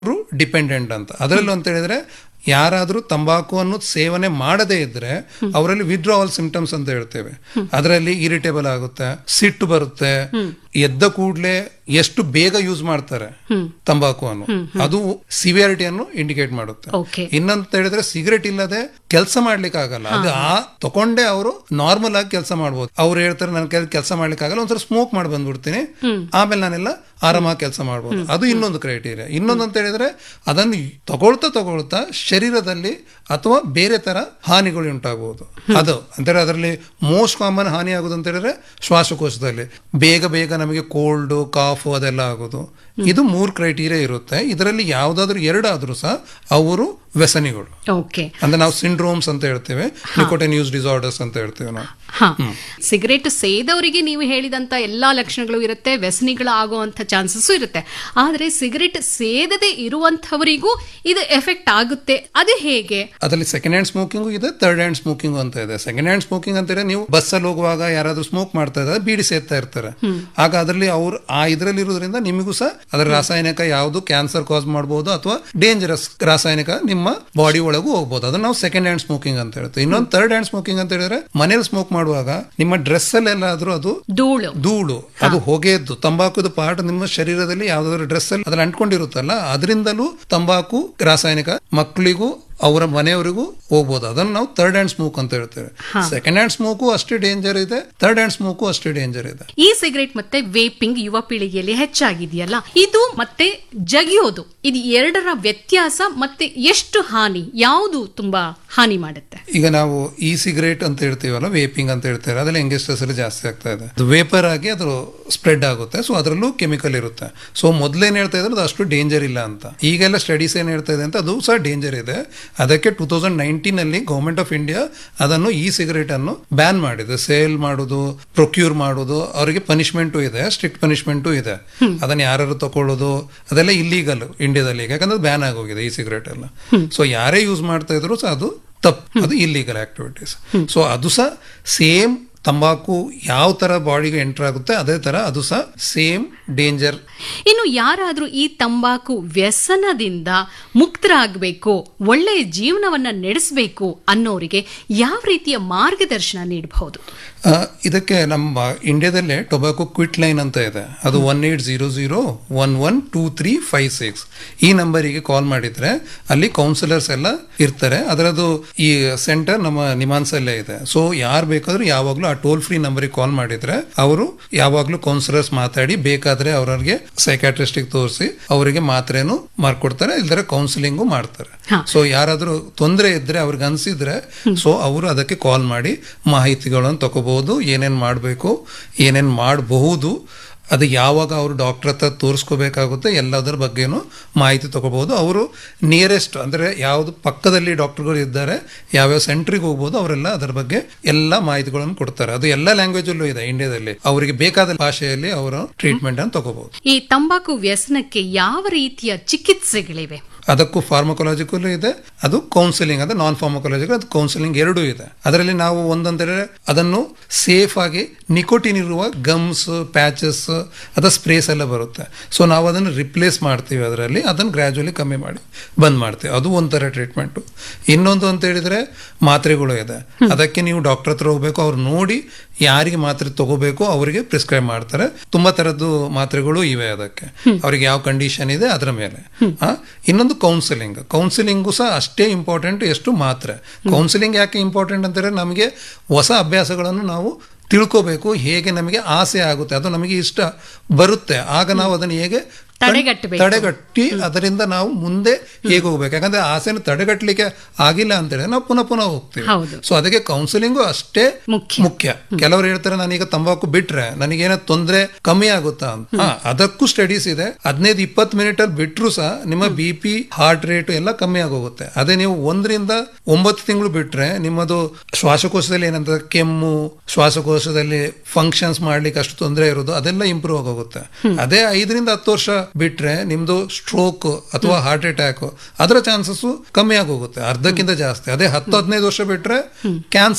Dependent ಅಂತ ಅದರಲ್ಲೂ ಅಂತ ಹೇಳಿದ್ರೆ ಯಾರಾದರೂ ತಂಬಾಕುವನ್ನು ಸೇವನೆ ಮಾಡದೇ ಇದ್ರೆ ಅವರಲ್ಲಿ ವಿಡ್ರಾವಲ್ ಸಿಂಪ್ಟಮ್ಸ್ ಅಂತ ಹೇಳ್ತೇವೆ ಅದರಲ್ಲಿ ಇರಿಟೇಬಲ್ ಆಗುತ್ತೆ ಸಿಟ್ಟು ಬರುತ್ತೆ ಎದ್ದ ಕೂಡಲೇ ಎಷ್ಟು ಬೇಗ ಯೂಸ್ ಮಾಡ್ತಾರೆ ತಂಬಾಕುವನ್ನು ಅದು ಸಿವಿಯಾರಿಟಿಯನ್ನು ಇಂಡಿಕೇಟ್ ಮಾಡುತ್ತೆ ಓಕೆ ಇನ್ನಂತ ಹೇಳಿದ್ರೆ ಸಿಗರೆಟ್ ಇಲ್ಲದೆ ಕೆಲಸ ಮಾಡ್ಲಿಕ್ಕೆ ಆಗಲ್ಲ ಅದು ಆ ತಕೊಂಡೇ ಅವರು ನಾರ್ಮಲ್ ಆಗಿ ಕೆಲಸ ಮಾಡ್ಬೋದು ಅವ್ರು ಹೇಳ್ತಾರೆ ನನ್ನ ಕೆಲಸ ಮಾಡ್ಲಿಕ್ಕೆ ಆಗಲ್ಲ ಒಂದ್ಸಲ ಸ್ಮೋಕ್ ಮಾಡಿ ಬಂದ್ಬಿಡ್ತೀನಿ ಆಮೇಲೆ ನಾನೆಲ್ಲ ಆರಾಮಾಗಿ ಕೆಲಸ ಮಾಡ್ಬೋದು ಅದು ಇನ್ನೊಂದು ಕ್ರೈಟೀರಿಯಾ ಇನ್ನೊಂದು ಅಂತ ಹೇಳಿದ್ರೆ ಅದನ್ನು ತಗೊಳ್ತಾ ತಗೊಳ್ತಾ ಶರೀರದಲ್ಲಿ ಅಥವಾ ಬೇರೆ ತರ ಹಾನಿಗಳು ಉಂಟಾಗಬಹುದು ಅದು ಅಂದ್ರೆ ಅದರಲ್ಲಿ ಮೋಸ್ಟ್ ಕಾಮನ್ ಹಾನಿ ಆಗೋದು ಅಂತ ಹೇಳಿದ್ರೆ ಶ್ವಾಸಕೋಶದಲ್ಲಿ ಬೇಗ ಬೇಗ ನಮಗೆ ಕೋಲ್ಡ್ ಕಾಫ್ ಅದೆಲ್ಲ ಆಗೋದು ಇದು ಮೂರು ಕ್ರೈಟೀರಿಯಾ ಇರುತ್ತೆ ಇದರಲ್ಲಿ ಯಾವ್ದಾದ್ರು ಎರಡಾದ್ರೂ ಸಹ ಅವರು ವ್ಯಸನಿಗಳು ಓಕೆ ಅಂದ್ರೆ ನಾವು ಸಿಂಡ್ರೋಮ್ಸ್ ಅಂತ ಹೇಳ್ತೇವೆ ನಿಕೋಟಿನ್ ಯೂಸ್ ಡಿಸಾರ್ಡರ್ಸ್ ಅಂತ ಹೇಳ್ತೇವೆ ನಾವು ಹಾ ಸಿಗರೇಟ್ ಸೇದವರಿಗೆ ನೀವು ಹೇಳಿದಂತ ಎಲ್ಲಾ ಲಕ್ಷಣಗಳು ಇರುತ್ತೆ ವ್ಯಸನಿಗಳು ಆಗುವಂತ ಚಾನ್ಸಸ್ ಇರುತ್ತೆ ಆದ್ರೆ ಸಿಗರೇಟ್ ಸೇದದೆ ಇರುವಂತವರಿಗೂ ಇದು ಎಫೆಕ್ಟ್ ಆಗುತ್ತೆ ಅದು ಹೇಗೆ ಅದರಲ್ಲಿ ಸೆಕೆಂಡ್ ಹ್ಯಾಂಡ್ ಸ್ಮೋಕಿಂಗ್ ಇದೆ ಥರ್ಡ್ ಹ್ಯಾಂಡ್ ಸ್ಮೋಕಿಂಗ್ ಅಂತ ಇದೆ ಸೆಕೆಂಡ್ ಹ್ಯಾಂಡ್ ಸ್ಮೋಕಿಂಗ್ ಅಂತ ಹೇಳಿದ್ರೆ ನೀವು ಬಸ್ಸಲ್ಲಿ ಹೋಗುವಾಗ ಯಾರಾದ್ರೂ ಸ್ಮೋಕ್ ಮಾಡ್ತಾ ಇದ್ದಾರೆ ಬೀಡಿ ಸೇರ್ತಾ ಇರ್ತಾರೆ ಆಗ ಅದರಲ್ಲಿ ಅವ್ರು ಆ ಇದರಲ್ಲಿ ಇರೋದ್ರಿಂದ ನಿಮಗೂ ಸಹ ಅದರ ರಾಸಾಯನಿಕ ಯಾವುದು ಕ್ಯಾನ್ಸರ್ ಕಾಸ್ ಮಾಡಬಹುದು ಅಥವಾ ಡೇಂಜರಸ್ ರಾಸಾಯನಿಕ ನಿಮ್ಮ ಬಾಡಿ ಒಳಗೂ ಹೋಗ್ಬೋದು ಅದನ್ನ ನಾವು ಸೆಕೆಂಡ್ ಹ್ಯಾಂಡ್ ಸ್ಮೋಕಿಂಗ್ ಅಂತ ಹೇಳ್ತೀವಿ ಇನ್ನೊಂದು ಥರ್ಡ್ ಹ್ಯಾಂಡ್ ಸ್ಮೋಕಿಂಗ್ ಅಂತ ಹೇಳಿದ್ರೆ ಮನೇಲಿ ಸ್ಮೋಕ್ ಮಾಡುವಾಗ ನಿಮ್ಮ ಡ್ರೆಸ್ ಅಲ್ಲಿ ಎಲ್ಲಾದ್ರೂ ಅದು ಧೂಳು ಧೂಳು ಅದು ಹೊಗೆದ್ದು ತಂಬಾಕುದು ಪಾರ್ಟ್ ನಿಮ್ಮ ಶರೀರದಲ್ಲಿ ಯಾವ್ದಾದ್ರು ಡ್ರೆಸ್ ಅಲ್ಲಿ ಅದ್ರಲ್ಲಿ ಅಂಟ್ಕೊಂಡಿರುತ್ತಲ್ಲ ಅದರಿಂದಲೂ ತಂಬಾಕು ರಾಸಾಯನಿಕ ಮಕ್ಕಳಿಗೂ ಅವರ ಮನೆಯವರಿಗೂ ಹೋಗ್ಬೋದು ಅದನ್ನು ನಾವು ಥರ್ಡ್ ಹ್ಯಾಂಡ್ ಸ್ಮೋಕ್ ಅಂತ ಹೇಳ್ತೇವೆ ಸೆಕೆಂಡ್ ಹ್ಯಾಂಡ್ ಸ್ಮೋಕು ಅಷ್ಟೇ ಡೇಂಜರ್ ಇದೆ ಥರ್ಡ್ ಹ್ಯಾಂಡ್ ಸ್ಮೋಕು ಅಷ್ಟೇ ಡೇಂಜರ್ ಇದೆ ಈ ಸಿಗರೇಟ್ ಮತ್ತೆ ವೇಪಿಂಗ್ ಯುವ ಪೀಳಿಗೆಯಲ್ಲಿ ಹೆಚ್ಚಾಗಿದೆಯಲ್ಲ ಇದು ಮತ್ತೆ ಜಗಿಯೋದು ಇದು ಎರಡರ ವ್ಯತ್ಯಾಸ ಮತ್ತೆ ಎಷ್ಟು ಹಾನಿ ಯಾವುದು ತುಂಬಾ ಹಾನಿ ಮಾಡುತ್ತೆ ಈಗ ನಾವು ಈ ಸಿಗರೇಟ್ ಅಂತ ಹೇಳ್ತೀವಲ್ಲ ವೇಪಿಂಗ್ ಅಂತ ಹೇಳ್ತೇವೆ ಅದ್ರಲ್ಲಿ ಯಂಗೆಸ್ಟರ್ಸ್ ಅಲ್ಲಿ ಜಾಸ್ತಿ ಆಗ್ತಾ ಇದೆ ಅದು ವೇಪರ್ ಆಗಿ ಅದು ಸ್ಪ್ರೆಡ್ ಆಗುತ್ತೆ ಸೊ ಅದರಲ್ಲೂ ಕೆಮಿಕಲ್ ಇರುತ್ತೆ ಸೊ ಮೊದ್ಲೇನ್ ಹೇಳ್ತಾ ಇದ್ರೆ ಅದು ಅಷ್ಟು ಡೇಂಜರ್ ಇಲ್ಲ ಅಂತ ಈಗೆಲ್ಲ ಸ್ಟಡೀಸ್ ಏನ್ ಹೇಳ್ತಾ ಇದೆ ಅಂತ ಅದು ಸಹ ಡೇಂಜರ್ ಇದೆ ಅದಕ್ಕೆ ಟೂ ತೌಸಂಡ್ ನೈನ್ಟೀನ್ ಅಲ್ಲಿ ಗೌರ್ಮೆಂಟ್ ಆಫ್ ಇಂಡಿಯಾ ಅದನ್ನು ಈ ಸಿಗರೇಟ್ ಅನ್ನು ಬ್ಯಾನ್ ಮಾಡಿದೆ ಸೇಲ್ ಮಾಡೋದು ಪ್ರೊಕ್ಯೂರ್ ಮಾಡೋದು ಅವರಿಗೆ ಪನಿಷ್ಮೆಂಟು ಇದೆ ಸ್ಟ್ರಿಕ್ಟ್ ಪನಿಷ್ಮೆಂಟು ಇದೆ ಅದನ್ನ ಯಾರು ತಗೊಳ್ಳೋದು ಅದೆಲ್ಲ ಇಲ್ಲೀಗಲ್ ಇಂಡಿಯಾದಲ್ಲಿ ಈಗ ಯಾಕಂದ್ರೆ ಬ್ಯಾನ್ ಆಗೋಗಿದೆ ಈ ಸಿಗರೇಟ್ ಎಲ್ಲ ಸೊ ಯಾರೇ ಯೂಸ್ ಮಾಡ್ತಾ ಇದ್ರು ಸಹ ಅದು ತಪ್ಪು ಅದು ಇಲ್ಲೀಗಲ್ ಆಕ್ಟಿವಿಟೀಸ್ ಸೊ ಅದು ಸಹ ಸೇಮ್ ತಂಬಾಕು ಯಾವ ತರ ಬಾಡಿಗೆ ಎಂಟರ್ ಆಗುತ್ತೆ ಅದೇ ತರ ಅದು ಸಹ ಸೇಮ್ ಡೇಂಜರ್ ಇನ್ನು ಯಾರಾದ್ರೂ ಈ ತಂಬಾಕು ವ್ಯಸನದಿಂದ ಮುಕ್ತರಾಗಬೇಕು ಒಳ್ಳೆಯ ಜೀವನವನ್ನ ನಡೆಸಬೇಕು ಅನ್ನೋರಿಗೆ ಯಾವ ರೀತಿಯ ಮಾರ್ಗದರ್ಶನ ನೀಡಬಹುದು ಆ, ಇದಕ್ಕೆ ನಮ್ಮ ಇಂಡಿಯಾದಲ್ಲೇ ಟೊಬ್ಯಾಕೊ ಕ್ವಿಟ್ ಲೈನ್ ಅಂತ ಇದೆ ಅದು one eight zero zero one one two three five six ಈ ನಂಬರಿಗೆ ಕಾಲ್ ಮಾಡಿದ್ರೆ ಅಲ್ಲಿ ಕೌನ್ಸಿಲರ್ಸ್ ಎಲ್ಲ ಇರ್ತಾರೆ ಅದರದ್ದು ಈ ಸೆಂಟರ್ ನಮ್ಮ ನಿಮಾನ್ಸಲ್ಲೇ ಇದೆ ಸೊ ಯಾರು ಬೇಕಾದ್ರೂ ಯಾವಾಗಲೂ ಆ ಟೋಲ್ ಫ್ರೀ ನಂಬರಿಗೆ ಕಾಲ್ ಮಾಡಿದ್ರೆ ಅವರು ಯಾವಾಗಲೂ ಕೌನ್ಸಿಲರ್ಸ್ ಮಾತಾಡಿ ಬೇಕಾದ್ರೆ ಅವರಿಗೆ ಸೈಕಾಟ್ರಿಸ್ಟಿಗೆ ತೋರಿಸಿ ಅವರಿಗೆ ಮಾತ್ರೆನು ಮಾಡ್ಕೊಡ್ತಾರೆ ಇಲ್ದರೆ ಕೌನ್ಸಿಲಿಂಗು ಮಾಡ್ತಾರೆ ಹಾ. ಸೊ ಯಾರಾದ್ರೂ ತೊಂದರೆ ಇದ್ರೆ ಅವ್ರಿಗೆ ಅನ್ಸಿದ್ರೆ ಸೊ ಅವರು ಅದಕ್ಕೆ ಕಾಲ್ ಮಾಡಿ ಮಾಹಿತಿಗಳನ್ನು ತಗೋಬಹುದು ಏನೇನ್ ಮಾಡಬೇಕು ಏನೇನ್ ಮಾಡಬಹುದು ಅದು ಯಾವಾಗ ಅವರು ಡಾಕ್ಟರ್ ಹತ್ರ ತೋರಿಸ್ಕೋಬೇಕಾಗುತ್ತೆ ಎಲ್ಲದರ ಬಗ್ಗೆನೂ ಮಾಹಿತಿ ತಗೋಬಹುದು ಅವರು ನಿಯರೆಸ್ಟ್ ಅಂದ್ರೆ ಯಾವ್ದು ಪಕ್ಕದಲ್ಲಿ ಡಾಕ್ಟರ್ಗಳು ಇದ್ದಾರೆ ಯಾವ್ಯಾವ ಸೆಂಟ್ರಿಗೆ ಹೋಗ್ಬೋದು ಅವರೆಲ್ಲ ಅದರ ಬಗ್ಗೆ ಎಲ್ಲ ಮಾಹಿತಿಗಳನ್ನು ಕೊಡ್ತಾರೆ ಅದು ಎಲ್ಲ ಲ್ಯಾಂಗ್ವೇಜ್ ಅಲ್ಲೂ ಇದೆ ಇಂಡಿಯಾದಲ್ಲಿ ಅವರಿಗೆ ಬೇಕಾದ ಭಾಷೆಯಲ್ಲಿ ಅವರು ಟ್ರೀಟ್ಮೆಂಟ್ ಅನ್ನು ತಗೋಬಹುದು ಈ ತಂಬಾಕು ವ್ಯಸನಕ್ಕೆ ಯಾವ ರೀತಿಯ ಚಿಕಿತ್ಸೆಗಳಿವೆ ಅದಕ್ಕೂ ಫಾರ್ಮಕೊಲಾಜಿಕಲ್ ಇದೆ ಅದು ಕೌನ್ಸಿಲಿಂಗ್ ಅಂದ್ರೆ ನಾನ್ ಫಾರ್ಮಕೊಲಾಜಿಕಲ್ ಅದು ಕೌನ್ಸಿಲಿಂಗ್ ಎರಡೂ ಇದೆ ಅದರಲ್ಲಿ ನಾವು ಒಂದಂದ್ರೆ ಅದನ್ನು ಸೇಫ್ ಆಗಿ ನಿಕೋಟಿನ್ ಇರುವ ಗಮ್ಸ್ ಪ್ಯಾಚಸ್ ಅದ ಸ್ಪ್ರೇಸ್ ಎಲ್ಲ ಬರುತ್ತೆ ಸೊ ನಾವು ಅದನ್ನು ರಿಪ್ಲೇಸ್ ಮಾಡ್ತೀವಿ ಅದರಲ್ಲಿ ಅದನ್ನು ಗ್ರ್ಯಾಜುಲಿ ಕಮ್ಮಿ ಮಾಡಿ ಬಂದ್ ಮಾಡ್ತೀವಿ ಅದು ಒಂಥರ ಟ್ರೀಟ್ಮೆಂಟ್ ಇನ್ನೊಂದು ಅಂತ ಹೇಳಿದ್ರೆ ಮಾತ್ರೆಗಳು ಇದೆ ಅದಕ್ಕೆ ನೀವು ಡಾಕ್ಟರ್ ಹತ್ರ ಹೋಗ್ಬೇಕು ಅವ್ರು ನೋಡಿ ಯಾರಿಗೆ ಮಾತ್ರೆ ತಗೋಬೇಕು ಅವರಿಗೆ ಪ್ರಿಸ್ಕ್ರೈಬ್ ಮಾಡ್ತಾರೆ ತುಂಬಾ ತರದ್ದು ಮಾತ್ರೆಗಳು ಇವೆ ಅದಕ್ಕೆ ಅವ್ರಿಗೆ ಯಾವ ಕಂಡೀಷನ್ ಇದೆ ಅದರ ಮೇಲೆ ಆ, ಇನ್ನೊಂದು ಕೌನ್ಸಿಲಿಂಗ್ ಕೌನ್ಸಿಲಿಂಗು ಸಹ ಅಷ್ಟೇ ಇಂಪಾರ್ಟೆಂಟ್ ಎಷ್ಟು ಮಾತ್ರೆ ಕೌನ್ಸಿಲಿಂಗ್ ಯಾಕೆ ಇಂಪಾರ್ಟೆಂಟ್ ಅಂತಂದ್ರೆ ನಮಗೆ ಹೊಸ ಅಭ್ಯಾಸಗಳನ್ನು ನಾವು ತಿಳ್ಕೋಬೇಕು ಹೇಗೆ ನಮಗೆ ಆಸೆ ಆಗುತ್ತೆ ಅದು ನಮಗೆ ಇಷ್ಟ ಬರುತ್ತೆ ಆಗ ನಾವು ಅದನ್ನು ಹೇಗೆ ತಡೆಗಟ್ಟಬೇಕು. ತಡೆಗಟ್ಟಿ ಅದರಿಂದ ನಾವು ಮುಂದೆ ಹೇಗೆ ಹೋಗ್ಬೇಕು ಯಾಕಂದ್ರೆ ಆಸೆನ ತಡೆಗಟ್ಟಲಿಕ್ಕೆ ಆಗಿಲ್ಲ ಅಂತ ಹೇಳಿದ್ರೆ ನಾವು ಪುನಃ ಪುನಃ ಹೋಗ್ತೀವಿ ಹೌದು. ಸೊ ಅದಕ್ಕೆ ಕೌನ್ಸಿಲಿಂಗು ಅಷ್ಟೇ ಮುಖ್ಯ. ಮುಖ್ಯ ಕೆಲವರು ಹೇಳ್ತಾರೆ ನಾನೀಗ ತಂಬಾಕು ಬಿಟ್ರೆ ನನಗೇನೋ ತೊಂದರೆ ಕಮ್ಮಿ ಆಗುತ್ತಾ ಅಂತ ಹಾ, ಅದಕ್ಕೂ ಸ್ಟಡೀಸ್ ಇದೆ ಹದಿನೈದು ಇಪ್ಪತ್ತು ಮಿನಿಟ್ ಅಲ್ಲಿ ಬಿಟ್ರು ಸಹ ನಿಮ್ಮ ಬಿ ಪಿ ಹಾರ್ಟ್ ರೇಟ್ ಎಲ್ಲ ಕಮ್ಮಿ ಆಗೋಗುತ್ತೆ ಅದೇ ನೀವು ಒಂದರಿಂದ ಒಂಬತ್ತು ತಿಂಗಳು ಬಿಟ್ರೆ ನಿಮ್ಮದು ಶ್ವಾಸಕೋಶದಲ್ಲಿ ಏನಂತ ಕೆಮ್ಮು ಶ್ವಾಸಕೋಶದಲ್ಲಿ ಫಂಕ್ಷನ್ಸ್ ಮಾಡ್ಲಿಕ್ಕೆ ಅಷ್ಟು ತೊಂದರೆ ಇರೋದು ಅದೆಲ್ಲ ಇಂಪ್ರೂವ್ ಆಗೋಗುತ್ತೆ ಅದೇ ಐದರಿಂದ ಹತ್ತು ವರ್ಷ ಬಿಟ್ರೆ ನಿಮ್ದು ಸ್ಟ್ರೋಕ್ ಅಥವಾ ಹಾರ್ಟ್ ಅಟ್ಯಾಕ್ ಅದರ ಚಾನ್ಸಸ್ ಕಮ್ಮಿ ಆಗೋಗುತ್ತೆ ಅರ್ಧಕ್ಕಿಂತ ಜಾಸ್ತಿ ಅದೇ ಹತ್ತು ಹದಿನೈದು ವರ್ಷ ಬಿಟ್ರೆ ಕ್ಯಾನ್ಸರ್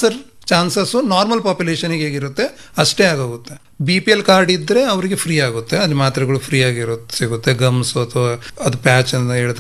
ಚಾನ್ಸಸ್ ನಾರ್ಮಲ್ ಪಾಪ್ಯುಲೇಷನ್ಗೆ ಹೇಗಿರುತ್ತೆ ಅಷ್ಟೇ ಆಗೋಗುತ್ತೆ ಬಿ ಪಿ ಎಲ್ ಕಾರ್ಡ್ ಇದ್ರೆ ಅವರಿಗೆ ಫ್ರೀ ಆಗುತ್ತೆ ಅದು ಮಾತ್ರೆಗಳು ಫ್ರೀ ಆಗಿರುತ್ತೆ ಸಿಗುತ್ತೆ ಗಮ್ಸ್ ಅಥವಾ ಅದು ಪ್ಯಾಚ್ ಅಂತ ಹೇಳ್ತಾರೆ